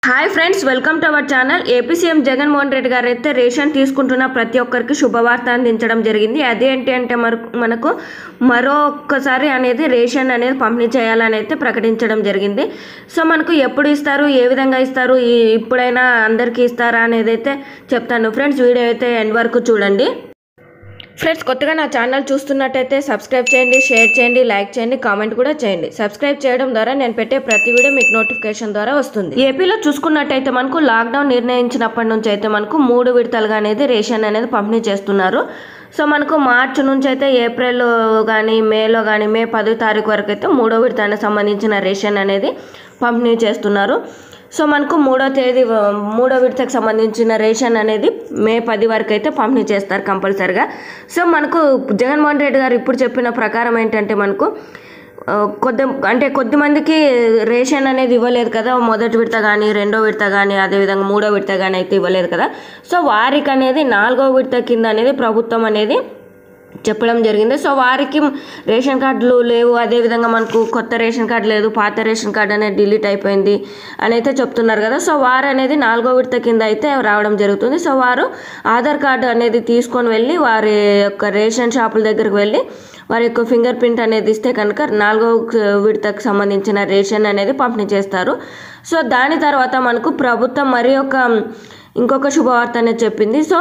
hi friends welcome to our channel AP CM Jaganmohan Reddy గారు అయితే ration తీసుకుంటున్న ప్రతి ఒక్కరికి శుభవార్త అందించడం జరిగింది అదేంటి అంటే మనకు మనకు మరొకసారి అనేది రేషన్ అనేది పంపిణీ చేయాలని అయితే ప్రకటించడం జరిగింది సో మనకు ఎప్పుడు ఇస్తారు ఏ విధంగా ఇస్తారు ఈ- ఇప్పుడైనా అందరికీ ఇస్తారా అనేది అయితే చెప్తాను ఫ్రెండ్స్ వీడియో అయితే ఎండ్ వరకు చూడండి ఫ్రెండ్స్ కొత్తగా నా ఛానల్ చూస్తున్నట్టయితే సబ్స్క్రైబ్ చేయండి షేర్ చేయండి లైక్ చేయండి కామెంట్ కూడా చేయండి సబ్స్క్రైబ్ చేయడం ద్వారా నేను పెట్టే ప్రతి వీడియో మీకు నోటిఫికేషన్ ద్వారా వస్తుంది ఏపీలో చూసుకున్నట్టయితే మనకు లాక్డౌన్ నిర్ణయించినప్పటి నుంచి అయితే మనకు మూడు విడతలుగా అనేది రేషన్ అనేది పంపిణీ చేస్తున్నారు సో మనకు మార్చి నుంచి అయితే ఏప్రిల్ కానీ మేలో కానీ మే పదో తారీఖు వరకు అయితే మూడో విడత సంబంధించిన రేషన్ అనేది పంపిణీ చేస్తున్నారు సో మనకు మూడో తేదీ ఆ, మూడో విడతకు సంబంధించిన రేషన్ అనేది మే పది వరకు అయితే పంపిణీ చేస్తారు కంపల్సరిగా సో మనకు జగన్మోహన్ రెడ్డి గారు ఇప్పుడు చెప్పిన ప్రకారం ఏంటంటే మనకు ఆ, కొద్ది అంటే కొద్ది మందికి రేషన్ అనేది ఇవ్వలేదు కదా మొదటి విడత కానీ రెండో విడత కానీ అదేవిధంగా మూడో విడత కానీ అయితే ఇవ్వలేదు కదా సో వారికి అనేది నాలుగో విడత కింద అనేది ప్రభుత్వం అనేది చెప్పడం జరిగింది సో వారికి రేషన్ కార్డులు లేవు అదేవిధంగా మనకు కొత్త రేషన్ కార్డు లేదు పాత రేషన్ కార్డు అనేది డిలీట్ అయిపోయింది అని అయితే చెప్తున్నారు కదా సో వారు అనేది నాలుగో విడత కింద అయితే రావడం జరుగుతుంది సో వారు ఆధార్ కార్డు అనేది తీసుకొని వెళ్ళి వారి యొక్క రేషన్ షాపుల దగ్గరికి వెళ్ళి వారి యొక్క ఫింగర్ ప్రింట్ అనేది ఇస్తే కనుక నాలుగో విడతకు సంబంధించిన రేషన్ అనేది పంపిణీ చేస్తారు సో దాని తర్వాత మనకు ప్రభుత్వం మరి ఒక ఇంకొక శుభవార్త అనేది చెప్పింది సో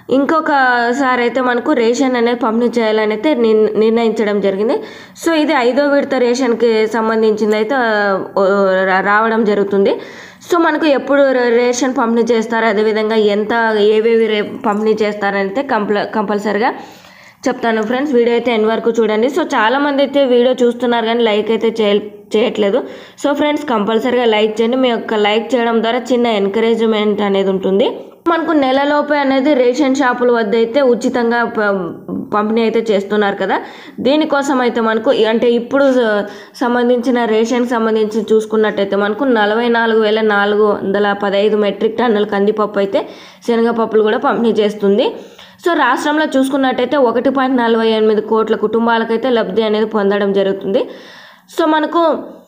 ఇంకొకసారి అయితే మనకు రేషన్ అనేది పంపిణీ చేయాలని అయితే నిర్- నిర్ణయించడం జరిగింది సో ఇది ఐదో విడత రేషన్కి సంబంధించింది అయితే ఆ, రా- రావడం జరుగుతుంది సో మనకు ఎప్పుడు రే- రేషన్ పంపిణీ చేస్తారు అదేవిధంగా ఎంత ఏవేవి రే పంపిణీ చేస్తారని అయితే కంపల్ కంపల్సరిగా చెప్తాను ఫ్రెండ్స్ వీడియో అయితే ఎన్ వరకు చూడండి సో చాలా మంది అయితే వీడియో చూస్తున్నారు కానీ లైక్ అయితే చేయ చేయట్లేదు సో ఫ్రెండ్స్ కంపల్సరీగా లైక్ చేయండి మీ యొక్క లైక్ చేయడం ద్వారా చిన్న ఎంకరేజ్మెంట్ అనేది ఉంటుంది మనకు నెలలోపే అనేది రేషన్ షాపుల వద్ద అయితే ఉచితంగా ప- పంపిణీ అయితే చేస్తున్నారు కదా దీనికోసం అయితే మనకు అంటే ఇప్పుడు స- సంబంధించిన రేషన్కి సంబంధించి చూసుకున్నట్టయితే మనకు నలభై నాలుగు వేల నాలుగు వందల పదహైదు మెట్రిక్ టన్నుల కందిపప్పు అయితే శనగపప్పులు కూడా పంపిణీ చేస్తుంది సో రాష్ట్రంలో చూసుకున్నట్టయితే ఒకటి పాయింట్ నలభై ఎనిమిది కోట్ల కుటుంబాలకైతే లబ్ధి అనేది పొందడం జరుగుతుంది సో మనకు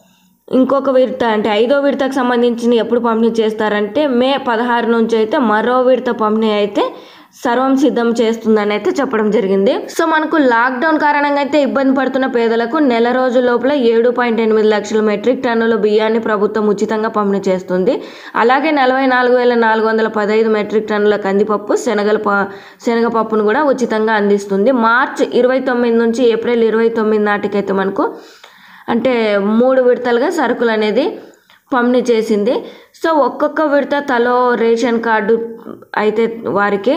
ఇంకొక విడత అంటే ఐదో విడతకు సంబంధించిన ఎప్పుడు పంపిణీ చేస్తారంటే మే పదహారు నుంచి అయితే మరో విడత పంపిణీ అయితే సర్వం సిద్ధం చేస్తుందని అయితే చెప్పడం జరిగింది సో మనకు లాక్డౌన్ కారణంగా అయితే ఇబ్బంది పడుతున్న పేదలకు నెల రోజుల లోపల ఏడు పాయింట్ ఎనిమిది లక్షల మెట్రిక్ టన్నుల బియ్యాన్ని ప్రభుత్వం ఉచితంగా పంపిణీ చేస్తుంది అలాగే నలభై నాలుగు వేల నాలుగు వందల పదహైదు మెట్రిక్ టన్నుల కందిపప్పు శనగల ప- శనగపప్పును కూడా ఉచితంగా అందిస్తుంది మార్చ్ ఇరవై తొమ్మిది నుంచి ఏప్రిల్ ఇరవై తొమ్మిది నాటికైతే మనకు అంటే మూడు విడతలుగా సరుకులు అనేది పంపిణీ చేసింది సో ఒక్కొక్క విడత తలో రేషన్ కార్డు అయితే వారికి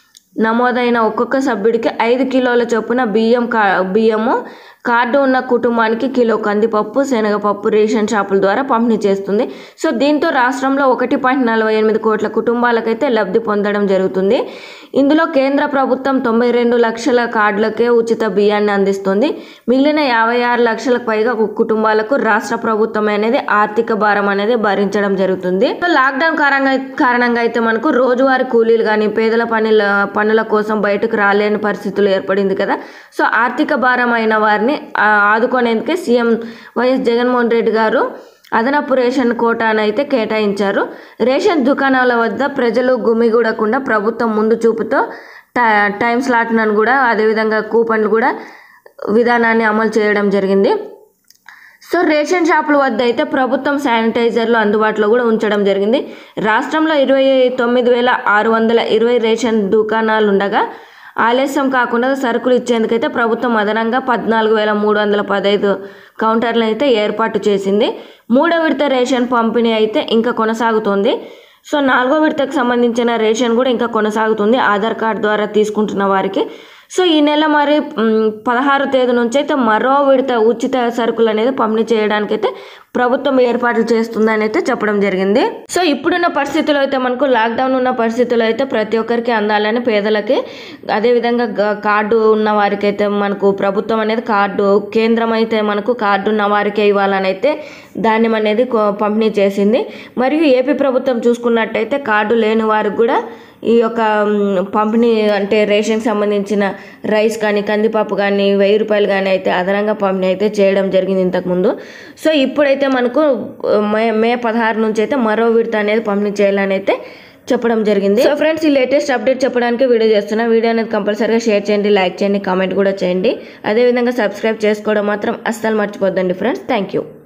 నమోదైన ఒక్కొక్క సభ్యుడికి ఐదు కిలోల చొప్పున బియ్యం కా బియ్యము కార్డు ఉన్న కుటుంబానికి కిలో కందిపప్పు శనగపప్పు రేషన్ షాపుల ద్వారా పంపిణీ చేస్తుంది సో దీంతో రాష్ట్రంలో ఒకటి పాయింట్ నలభై ఎనిమిది కోట్ల కుటుంబాలకైతే లబ్ధి పొందడం జరుగుతుంది ఇందులో కేంద్ర ప్రభుత్వం తొంభై రెండు లక్షల కార్డులకే ఉచిత బియ్యాన్ని అందిస్తుంది మిగిలిన యాభై ఆరు లక్షలకు పైగా కు- కుటుంబాలకు రాష్ట్ర ప్రభుత్వం అనేది ఆర్థిక భారం అనేది భరించడం జరుగుతుంది సో లాక్డౌన్ కారణంగా కారణంగా అయితే మనకు రోజువారీ కూలీలు కానీ పేదల పనుల పనుల కోసం బయటకు రాలేని పరిస్థితులు ఏర్పడింది కదా సో ఆర్థిక భారం అయిన వారిని ఆ, ఆదుకునేందుకే సీఎం వైఎస్ జగన్మోహన్ రెడ్డి గారు అదనపు రేషన్ కోటాను అయితే కేటాయించారు రేషన్ దుకాణాల వద్ద ప్రజలు గుమిగూడకుండా ప్రభుత్వం ముందు చూపుతో టై- టైం స్లాట్లను కూడా అదేవిధంగా కూపన్లు కూడా విధానాన్ని అమలు చేయడం జరిగింది సో రేషన్ షాపుల వద్ద అయితే ప్రభుత్వం శానిటైజర్లు అందుబాటులో కూడా ఉంచడం జరిగింది రాష్ట్రంలో ఇరవై తొమ్మిది వేల ఆరు వందల ఇరవై రేషన్ దుకాణాలు ఉండగా ఆలస్యం కాకుండా సరుకులు ఇచ్చేందుకైతే ప్రభుత్వం అదనంగా పద్నాలుగు వేల మూడు వందల పదహైదు కౌంటర్లను అయితే ఏర్పాటు చేసింది మూడో విడత రేషన్ పంపిణీ అయితే ఇంకా కొనసాగుతోంది సో నాలుగో విడతకు సంబంధించిన రేషన్ కూడా ఇంకా కొనసాగుతుంది ఆధార్ కార్డు ద్వారా తీసుకుంటున్న వారికి సో ఈ నెల మరి మ్, పదహారు తేదీ నుంచి అయితే మరో విడత ఉచిత సరుకులు అనేది పంపిణీ చేయడానికి అయితే ప్రభుత్వం ఏర్పాట్లు చేస్తుందని అయితే చెప్పడం జరిగింది సో ఇప్పుడున్న పరిస్థితుల్లో అయితే మనకు లాక్డౌన్ ఉన్న పరిస్థితుల్లో అయితే ప్రతి ఒక్కరికి అందాలని పేదలకి అదేవిధంగా గ- కార్డు ఉన్న వారికి అయితే మనకు ప్రభుత్వం అనేది కార్డు కేంద్రం అయితే మనకు కార్డు ఉన్న వారికే ఇవ్వాలని అయితే ధాన్యం అనేది కొ- పంపిణీ చేసింది మరియు ఏపీ ప్రభుత్వం చూసుకున్నట్టయితే కార్డు లేని వారికి కూడా ఈ యొక్క మ్, పంపిణీ అంటే రేషన్కి సంబంధించిన రైస్ కానీ కందిపప్పు కానీ వెయ్యి రూపాయలు కానీ అయితే అదనంగా పంపిణీ అయితే చేయడం జరిగింది ఇంతకుముందు సో ఇప్పుడైతే మనకు మే మే పదహారు నుంచి అయితే మరో విడత అనేది పంపిణీ చేయాలని అయితే చెప్పడం జరిగింది సో ఫ్రెండ్స్ ఈ లేటెస్ట్ అప్డేట్ చెప్పడానికి వీడియో చేస్తున్నా వీడియో అనేది కంపల్సరీగా షేర్ చేయండి లైక్ చేయండి కామెంట్ కూడా చేయండి అదేవిధంగా సబ్స్క్రైబ్ చేసుకోవడం మాత్రం అస్సలు మర్చిపోద్దండి ఫ్రెండ్స్ థ్యాంక్ యూ